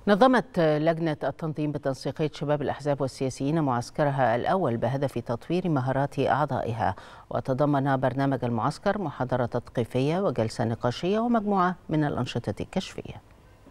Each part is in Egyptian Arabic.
نظمت لجنة التنظيم بتنسيقية شباب الأحزاب والسياسيين معسكرها الأول بهدف تطوير مهارات أعضائها وتضمن برنامج المعسكر محاضرة تثقيفية وجلسة نقاشية ومجموعة من الأنشطة الكشفية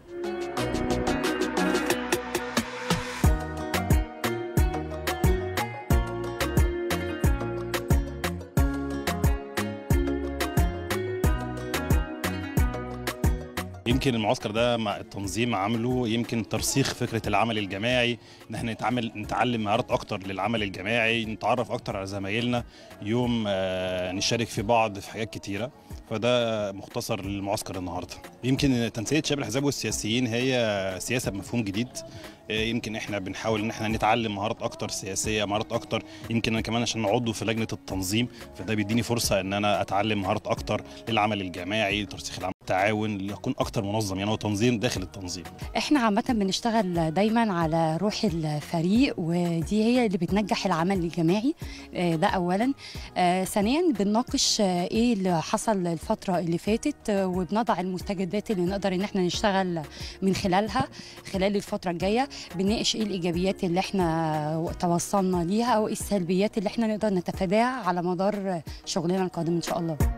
يمكن المعسكر ده مع التنظيم عامله يمكن ترسيخ فكره العمل الجماعي ان احنا نتعامل نتعلم مهارات اكتر للعمل الجماعي نتعرف اكتر على زمايلنا يوم آه، نشارك في بعض في حاجات كتيره فده مختصر للمعسكر النهارده يمكن تنسيق شباب الاحزاب والسياسيين هي سياسه بمفهوم جديد آه، يمكن احنا بنحاول ان احنا نتعلم مهارات اكتر سياسيه مهارات اكتر يمكن انا كمان عشان عضو في لجنه التنظيم فده بيديني فرصه ان انا اتعلم مهارات اكتر للعمل الجماعي لترسيخ العمل التعاون يكون اكتر منظم يعني هو تنظيم داخل التنظيم احنا عامة بنشتغل دايما على روح الفريق ودي هي اللي بتنجح العمل الجماعي آه، ده اولا آه، ثانيا بنناقش آه، ايه اللي حصل الفترة اللي فاتت آه، وبنضع المستجدات اللي نقدر ان احنا نشتغل من خلالها خلال الفترة الجاية بنناقش ايه الايجابيات اللي احنا توصلنا ليها او إيه السلبيات اللي احنا نقدر نتفاداها على مدار شغلنا القادم ان شاء الله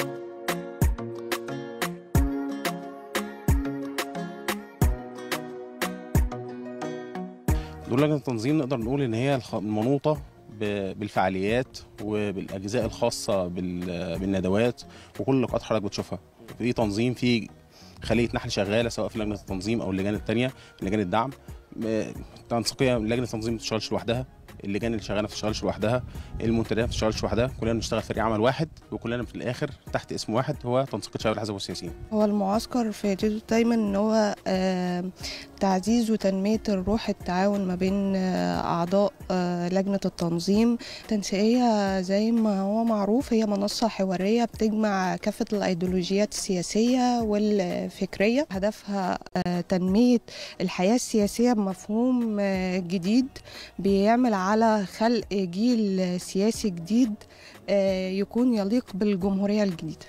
دور لجنه التنظيم نقدر نقول ان هي الخ- المنوطه ب- بالفعاليات وبالاجزاء الخاصه بال- بالندوات وكل اللقاءات حضرتك بتشوفها في تنظيم في خليه نحل شغاله سواء في لجنه التنظيم او اللجان الثانيه لجان الدعم م- تنسيقيه لجنه التنظيم ما بتشتغلش لوحدها اللجان اللي شغاله ما بتشتغلش لوحدها المنتديات ما بتشتغلش لوحدها كلنا بنشتغل فريق عمل واحد وكلنا في الاخر تحت اسم واحد هو تنسيق شباب الاحزاب والسياسيين هو المعسكر فائدته دايما ان هو آه، تعزيز وتنمية الروح التعاون ما بين آه، أعضاء آه، لجنة التنظيم تنسيقية زي ما هو معروف هي منصة حوارية بتجمع كافة الأيديولوجيات السياسية والفكرية هدفها آه، تنمية الحياة السياسية بمفهوم آه، جديد بيعمل على خلق جيل سياسي جديد آه، يكون يليق بالجمهورية الجديدة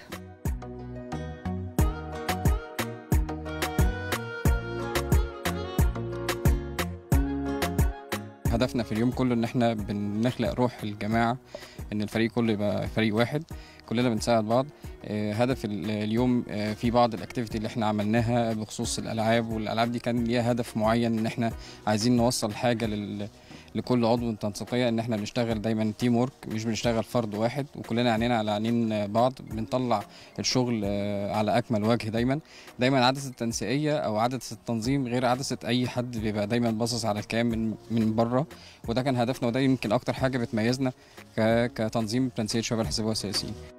هدفنا في اليوم كله ان احنا بنخلق روح الجماعه ان الفريق كله يبقى فريق واحد كلنا بنساعد بعض آه، هدف ال- اليوم آه، في بعض الاكتيفيتي اللي احنا عملناها بخصوص الالعاب والالعاب دي كان ليها هدف معين ان احنا عايزين نوصل حاجه لل لكل عضو من التنسيقيه ان احنا بنشتغل دايما تيم ورك مش بنشتغل فرد واحد وكلنا عينينا على عينين بعض بنطلع الشغل آه، على اكمل وجه دايما دايما عدسه التنسيقيه او عدسه التنظيم غير عدسه اي حد بيبقى دايما باصص على الكلام من من بره وده كان هدفنا وده يمكن اكتر حاجه بتميزنا ك- كتنظيم تنسيق شباب الحزب والسياسيين